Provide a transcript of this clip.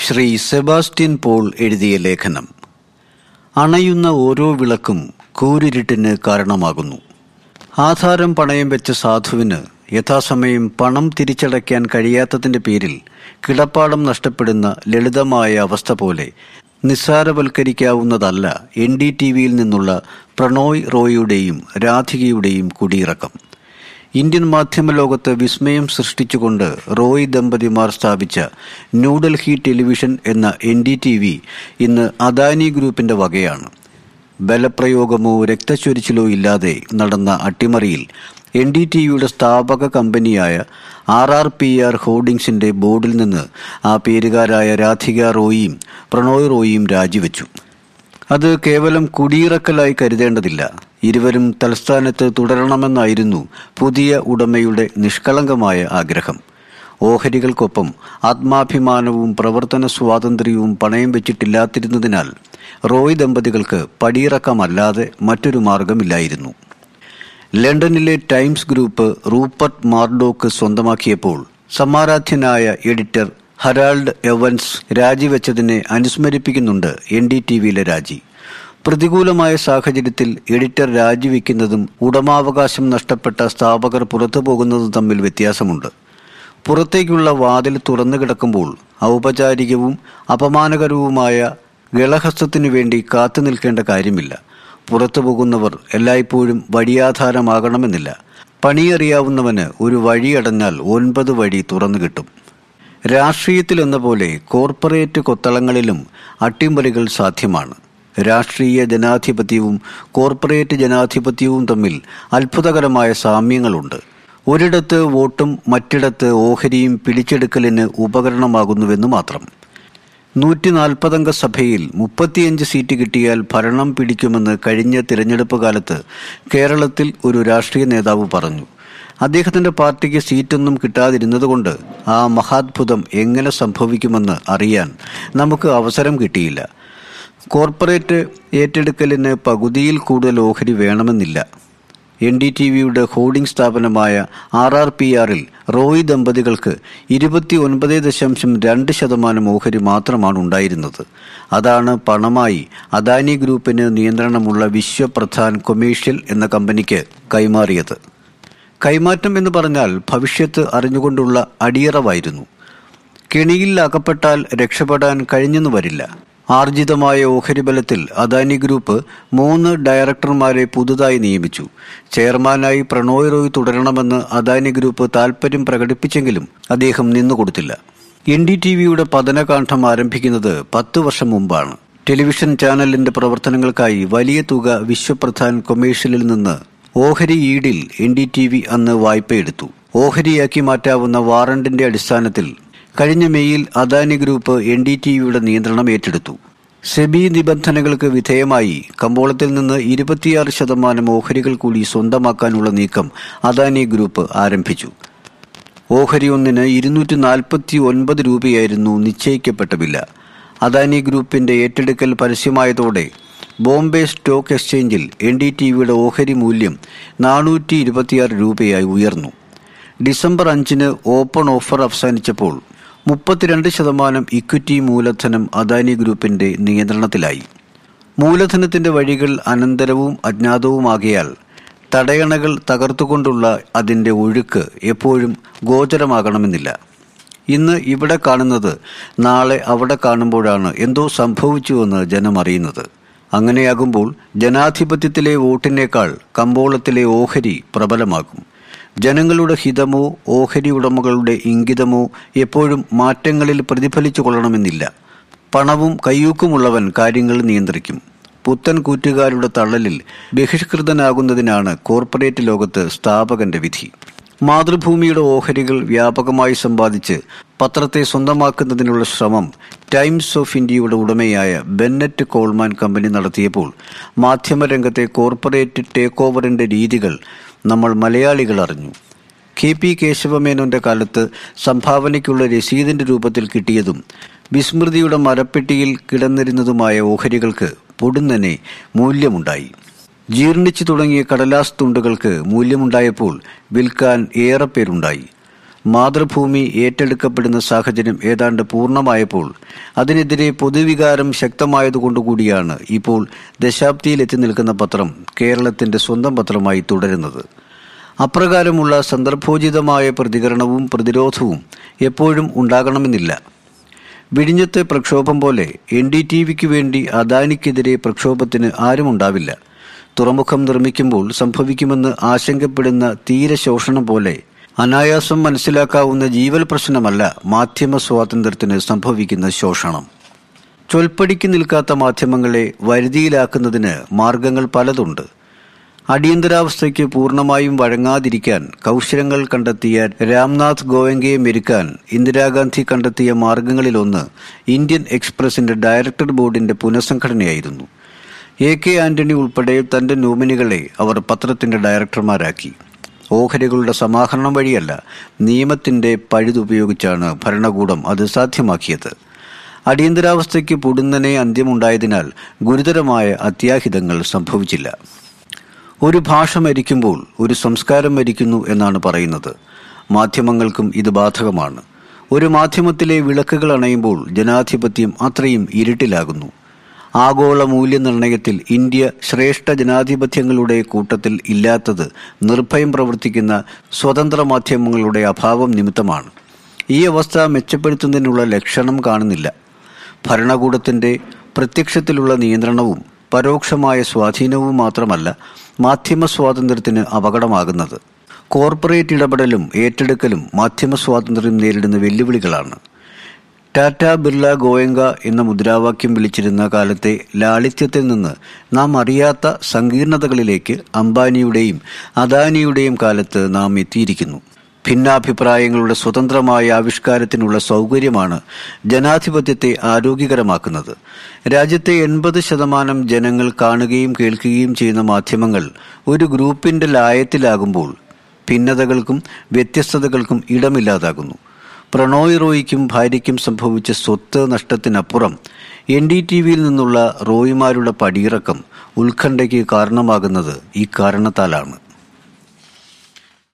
Shri Sebastian Paul എഴുതിയ ലേഖനം അണയുന്ന ഓരോ വിളക്കും കൂരിരുട്ടിന് കാരണമാകുന്നു ആധാരം പണയം വെച്ച സാധുവിന് യഥാസമയം പണം തിരിച്ചടയ്ക്കാൻ കഴിയാത്തതിന്റെ പേരിൽ കിടപ്പാടം നഷ്ടപ്പെടുന്ന ലളിതമായ അവസ്ഥ പോലെ നിസ്സാരവൽക്കരിക്കാവുന്നതല്ല എൻ ഡി ടി വിയിൽ നിന്നുള്ള പ്രണോയ് റോയിയുടെയും രാധികയുടെയും കുടിയിറക്കം ഇന്ത്യൻ മാധ്യമ ലോകത്ത് വിസ്മയം സൃഷ്ടിച്ചുകൊണ്ട് റോയ് ദമ്പതിമാർ സ്ഥാപിച്ച ന്യൂഡൽഹി ടെലിവിഷൻ എന്ന എൻ ഡി ടി വി ഇന്ന് അദാനി ഗ്രൂപ്പിന്റെ വകയാണ് ബലപ്രയോഗമോ രക്തച്ചൊരിച്ചിലോ ഇല്ലാതെ നടന്ന അട്ടിമറിയിൽ എൻ ഡി ടി വിയുടെ സ്ഥാപക കമ്പനിയായ ആർ ആർ പി ആർ ഹോർഡിംഗ്സിന്റെ ബോർഡിൽ നിന്ന് ആ പേരുകാരായ രാധിക റോയിയും പ്രണോയ് റോയിയും രാജിവെച്ചു അത് കേവലം കുടിയിറക്കലായി കരുതേണ്ടതില്ല ഇരുവരും തലസ്ഥാനത്ത് തുടരണമെന്നായിരുന്നു പുതിയ ഉടമയുടെ നിഷ്കളങ്കമായ ആഗ്രഹം ഓഹരികൾക്കൊപ്പം ആത്മാഭിമാനവും പ്രവർത്തന സ്വാതന്ത്ര്യവും പണയം വെച്ചിട്ടില്ലാതിരുന്നതിനാൽ റോയ് ദമ്പതികൾക്ക് പടിയിറക്കമല്ലാതെ മറ്റൊരു മാർഗമില്ലായിരുന്നു ലണ്ടനിലെ ടൈംസ് ഗ്രൂപ്പ് റൂപ്പർട്ട് മാർഡോക്ക് സ്വന്തമാക്കിയപ്പോൾ സമാരാധ്യനായ എഡിറ്റർ ഹരാൾഡ് എവൻസ് രാജിവെച്ചതിനെ അനുസ്മരിപ്പിക്കുന്നുണ്ട് എൻ ഡി ടി വിയിലെ രാജി പ്രതികൂലമായ സാഹചര്യത്തിൽ എഡിറ്റർ രാജിവെക്കുന്നതും ഉടമാവകാശം നഷ്ടപ്പെട്ട സ്ഥാപകർ പുറത്തു പോകുന്നതും തമ്മിൽ വ്യത്യാസമുണ്ട് പുറത്തേക്കുള്ള വാതിൽ തുറന്നു കിടക്കുമ്പോൾ ഔപചാരികവും അപമാനകരവുമായ ഗളഹസ്തത്തിനു വേണ്ടി കാത്തു നിൽക്കേണ്ട കാര്യമില്ല പുറത്തു പോകുന്നവർ എല്ലായ്പ്പോഴും വഴിയാധാരമാകണമെന്നില്ല പണിയറിയാവുന്നവന് ഒരു വഴിയടഞ്ഞാൽ ഒൻപത് വഴി തുറന്നു കിട്ടും രാഷ്ട്രീയത്തിൽ എന്ന പോലെ കോർപ്പറേറ്റ് കൊത്തളങ്ങളിലും അട്ടിമറികൾ സാധ്യമാണ് രാഷ്ട്രീയ ജനാധിപത്യവും കോർപ്പറേറ്റ് ജനാധിപത്യവും തമ്മിൽ അത്ഭുതകരമായ സാമ്യങ്ങളുണ്ട് ഒരിടത്ത് വോട്ടും മറ്റിടത്ത് ഓഹരിയും പിടിച്ചെടുക്കലിന് ഉപകരണമാകുന്നുവെന്ന് മാത്രം നൂറ്റി നാൽപ്പതംഗ സഭയിൽ മുപ്പത്തിയഞ്ച് സീറ്റ് കിട്ടിയാൽ ഭരണം പിടിക്കുമെന്ന് കഴിഞ്ഞ തിരഞ്ഞെടുപ്പ് കാലത്ത് കേരളത്തിൽ ഒരു രാഷ്ട്രീയ നേതാവ് പറഞ്ഞു അദ്ദേഹത്തിന്റെ പാർട്ടിക്ക് സീറ്റൊന്നും കിട്ടാതിരുന്നതുകൊണ്ട് ആ മഹാത്ഭുതം എങ്ങനെ സംഭവിക്കുമെന്ന് അറിയാൻ നമുക്ക് അവസരം കിട്ടിയില്ല കോർപ്പറേറ്റ് ഏറ്റെടുക്കലിന് പകുതിയിൽ കൂടുതൽ ഓഹരി വേണമെന്നില്ല എൻ ഡി ടി വിയുടെ ഹോർഡിംഗ് സ്ഥാപനമായ ആർ ആർ പി ആറിൽ റോയ് ദമ്പതികൾക്ക് ഇരുപത്തി ഒൻപത് ദശാംശം രണ്ട് ശതമാനം ഓഹരി മാത്രമാണ് ഉണ്ടായിരുന്നത് അതാണ് പണമായി അദാനി ഗ്രൂപ്പിന് നിയന്ത്രണമുള്ള വിശ്വപ്രധാൻ കൊമേഴ്ഷ്യൽ എന്ന കമ്പനിക്ക് കൈമാറിയത് കൈമാറ്റം എന്ന് പറഞ്ഞാൽ ഭവിഷ്യത്ത് അറിഞ്ഞുകൊണ്ടുള്ള അടിയറവായിരുന്നു കെണിയിൽ അകപ്പെട്ടാൽ രക്ഷപ്പെടാൻ കഴിഞ്ഞെന്നു വരില്ല ആർജിതമായ ഓഹരി ബലത്തിൽ അദാനി ഗ്രൂപ്പ് മൂന്ന് ഡയറക്ടർമാരെ പുതുതായി നിയമിച്ചു ചെയർമാനായി പ്രണോയ് റോയ് തുടരണമെന്ന് അദാനി ഗ്രൂപ്പ് താൽപര്യം പ്രകടിപ്പിച്ചെങ്കിലും അദ്ദേഹം നിന്നുകൊടുത്തില്ല എൻ ഡി ടി വിയുടെ പതനകാന്ഡം ആരംഭിക്കുന്നത് പത്ത് വർഷം മുമ്പാണ് ടെലിവിഷൻ ചാനലിന്റെ പ്രവർത്തനങ്ങൾക്കായി വലിയ തുക വിശ്വപ്രധാൻ കൊമേഴ്ഷ്യലിൽ നിന്ന് ഓഹരി ഈടിൽ എൻ ഡി ടി വി അന്ന് വായ്പയെടുത്തു ഓഹരിയാക്കി മാറ്റാവുന്ന വാറണ്ടിന്റെ അടിസ്ഥാനത്തിൽ കഴിഞ്ഞ മെയ്യിൽ Adani group N D T വിയുടെ നിയന്ത്രണം ഏറ്റെടുത്തു സെബി നിബന്ധനകൾക്ക് വിധേയമായി കമ്പോളത്തിൽ നിന്ന് ഇരുപത്തിയാറ് ശതമാനം ഓഹരികൾ കൂടി സ്വന്തമാക്കാനുള്ള നീക്കം അദാനി ഗ്രൂപ്പ് ആരംഭിച്ചു ഓഹരി ഒന്നിന് ഇരുന്നൂറ്റി നാൽപ്പത്തി ഒൻപത് രൂപയായിരുന്നു നിശ്ചയിക്കപ്പെട്ട വില അദാനി ഗ്രൂപ്പിന്റെ ഏറ്റെടുക്കൽ പരസ്യമായതോടെ ബോംബെ സ്റ്റോക്ക് എക്സ്ചേഞ്ചിൽ എൻ ഡി ടി വിയുടെ ഓഹരി മൂല്യം നാനൂറ്റി ഇരുപത്തിയാറ് രൂപയായി ഉയർന്നു ഡിസംബർ അഞ്ചിന് ഓപ്പൺ ഓഫർ അവസാനിച്ചപ്പോൾ മുപ്പത്തിരണ്ട് ശതമാനം ഇക്വിറ്റി മൂലധനം അദാനി ഗ്രൂപ്പിന്റെ നിയന്ത്രണത്തിലായി മൂലധനത്തിന്റെ വഴികൾ അനന്തരവും അജ്ഞാതവുമാകിയാൽ തടയണകൾ തകർത്തുകൊണ്ടുള്ള അതിന്റെ ഒഴുക്ക് എപ്പോഴും ഗോചരമാകണമെന്നില്ല ഇന്ന് ഇവിടെ കാണുന്നത് നാളെ അവിടെ കാണുമ്പോഴാണ് എന്തോ സംഭവിച്ചുവെന്ന് ജനം അറിയുന്നത് അങ്ങനെയാകുമ്പോൾ ജനാധിപത്യത്തിലെ വോട്ടിനേക്കാൾ കമ്പോളത്തിലെ ഓഹരി പ്രബലമാകും ജനങ്ങളുടെ ഹിതമോ ഓഹരി ഉടമകളുടെ ഇംഗിതമോ എപ്പോഴും മാറ്റങ്ങളിൽ പ്രതിഫലിച്ചു കൊള്ളണമെന്നില്ല പണവും കയ്യൂക്കുമുള്ളവൻ കാര്യങ്ങൾ നിയന്ത്രിക്കും പുത്തൻ കൂറ്റുകാരുടെ തള്ളലിൽ ബഹിഷ്കൃതനാകുന്നതിനാണ് കോർപ്പറേറ്റ് ലോകത്ത് സ്ഥാപകന്റെ വിധി മാതൃഭൂമിയുടെ ഓഹരികൾ വ്യാപകമായി സമ്പാദിച്ച് പത്രത്തെ സ്വന്തമാക്കുന്നതിനുള്ള ശ്രമം ടൈംസ് ഓഫ് ഇന്ത്യയുടെ ഉടമയായ ബെന്നറ്റ് കോൾമാൻ കമ്പനി നടത്തിയപ്പോൾ മാധ്യമരംഗത്തെ കോർപ്പറേറ്റ് ടേക്ക് ഓവറിന്റെ രീതികൾ നമ്മൾ മലയാളികൾ അറിഞ്ഞു കെ പി കേശവമേനോന്റെ കാലത്ത് സംഭാവനയ്ക്കുള്ള രസീതിന്റെ രൂപത്തിൽ കിട്ടിയതും വിസ്മൃതിയുടെ മരപ്പെട്ടിയിൽ കിടന്നിരുന്നതുമായ ഓഹരികൾക്ക് പൊടുന്നനെ മൂല്യമുണ്ടായി ജീർണിച്ചു തുടങ്ങിയ കടലാസ് തുണ്ടുകൾക്ക് മൂല്യമുണ്ടായപ്പോൾ വിൽക്കാൻ ഏറെ പേരുണ്ടായി മാതൃഭൂമി ഏറ്റെടുക്കപ്പെടുന്ന സാഹചര്യം ഏതാണ്ട് പൂർണ്ണമായപ്പോൾ അതിനെതിരെ പൊതുവികാരം ശക്തമായതുകൊണ്ടുകൂടിയാണ് ഇപ്പോൾ ദശാബ്ദിയിലെത്തി നിൽക്കുന്ന പത്രം കേരളത്തിന്റെ സ്വന്തം പത്രമായി തുടരുന്നത് അപ്രകാരമുള്ള സന്ദർഭോചിതമായ പ്രതികരണവും പ്രതിരോധവും എപ്പോഴും ഉണ്ടാകണമെന്നില്ല വിഴിഞ്ഞത്തെ പ്രക്ഷോഭം പോലെ എൻ ഡി ടി വിക്ക് വേണ്ടി അദാനിക്കെതിരെ പ്രക്ഷോഭത്തിന് ആരുമുണ്ടാവില്ല തുറമുഖം നിർമ്മിക്കുമ്പോൾ സംഭവിക്കുമെന്ന് ആശങ്കപ്പെടുന്ന തീരശോഷണം പോലെ അനായാസം മനസ്സിലാക്കാവുന്ന ജീവൽ പ്രശ്നമല്ല മാധ്യമ സ്വാതന്ത്ര്യത്തിന് സംഭവിക്കുന്ന ശോഷണം ചൊൽപ്പടിക്ക് നിൽക്കാത്ത മാധ്യമങ്ങളെ വരുതിയിലാക്കുന്നതിന് മാർഗങ്ങൾ പലതുണ്ട് അടിയന്തരാവസ്ഥയ്ക്ക് പൂർണ്ണമായും വഴങ്ങാതിരിക്കാൻ കൗശലങ്ങൾ കണ്ടെത്തിയ രാംനാഥ് ഗോയങ്കയെ മെരുക്കാൻ ഇന്ദിരാഗാന്ധി കണ്ടെത്തിയ മാർഗങ്ങളിലൊന്ന് ഇന്ത്യൻ എക്സ്പ്രസിന്റെ ഡയറക്ടർ ബോർഡിന്റെ പുനഃസംഘടനയായിരുന്നു എ കെ ആന്റണി ഉൾപ്പെടെ തന്റെ നോമിനികളെ അവർ പത്രത്തിന്റെ ഡയറക്ടർമാരാക്കി ഓഹരികളുടെ സമാഹരണം വഴിയല്ല നിയമത്തിന്റെ പഴുതുപയോഗിച്ചാണ് ഭരണകൂടം അത് സാധ്യമാക്കിയത് അടിയന്തരാവസ്ഥയ്ക്ക് പൊടുന്നനെ അന്ത്യമുണ്ടായതിനാൽ ഗുരുതരമായ അത്യാഹിതങ്ങൾ സംഭവിച്ചില്ല ഒരു ഭാഷ മരിക്കുമ്പോൾ ഒരു സംസ്കാരം മരിക്കുന്നു എന്നാണ് പറയുന്നത് മാധ്യമങ്ങൾക്കും ഇത് ബാധകമാണ് ഒരു മാധ്യമത്തിലെ വിളക്കുകൾ അണയുമ്പോൾ ജനാധിപത്യം അത്രയും ഇരുട്ടിലാകുന്നു ആഗോള മൂല്യനിർണയത്തിൽ ഇന്ത്യ ശ്രേഷ്ഠ ജനാധിപത്യങ്ങളുടെ കൂട്ടത്തിൽ ഇല്ലാത്തത് നിർഭയം പ്രവർത്തിക്കുന്ന സ്വതന്ത്ര മാധ്യമങ്ങളുടെ അഭാവം നിമിത്തമാണ് ഈ അവസ്ഥ മെച്ചപ്പെടുത്തുന്നതിനുള്ള ലക്ഷണം കാണുന്നില്ല ഭരണകൂടത്തിന്റെ പ്രത്യക്ഷത്തിലുള്ള നിയന്ത്രണവും പരോക്ഷമായ സ്വാധീനവും മാത്രമല്ല മാധ്യമ സ്വാതന്ത്ര്യത്തിന് അപകടമാകുന്നത് കോർപ്പറേറ്റ് ഇടപെടലും ഏറ്റെടുക്കലും മാധ്യമ സ്വാതന്ത്ര്യം നേരിടുന്ന വെല്ലുവിളികളാണ് ടാറ്റ ബിർള ഗോയങ്ക എന്ന മുദ്രാവാക്യം വിളിച്ചിരുന്ന കാലത്തെ ലാളിത്യത്തിൽ നിന്ന് നാം അറിയാത്ത സങ്കീർണതകളിലേക്ക് അംബാനിയുടെയും അദാനിയുടെയും കാലത്ത് നാം എത്തിയിരിക്കുന്നു ഭിന്നാഭിപ്രായങ്ങളുടെ സ്വതന്ത്രമായ ആവിഷ്കാരത്തിനുള്ള സൗകര്യമാണ് ജനാധിപത്യത്തെ ആരോഗ്യകരമാക്കുന്നത് രാജ്യത്തെ എൺപത് ശതമാനം ജനങ്ങൾ കാണുകയും കേൾക്കുകയും ചെയ്യുന്ന മാധ്യമങ്ങൾ ഒരു ഗ്രൂപ്പിന്റെ ലായത്തിലാകുമ്പോൾ ഭിന്നതകൾക്കും വ്യത്യസ്തതകൾക്കും ഇടമില്ലാതാകുന്നു പ്രണോയ് റോയിക്കും ഭാര്യയ്ക്കും സംഭവിച്ച സ്വത്ത് നഷ്ടത്തിനപ്പുറം എൻ ഡി ടി വിയിൽ നിന്നുള്ള റോയിമാരുടെ പടിയിറക്കം ഉത്കണ്ഠയ്ക്ക് കാരണമാകുന്നത് ഈ കാരണത്താലാണ്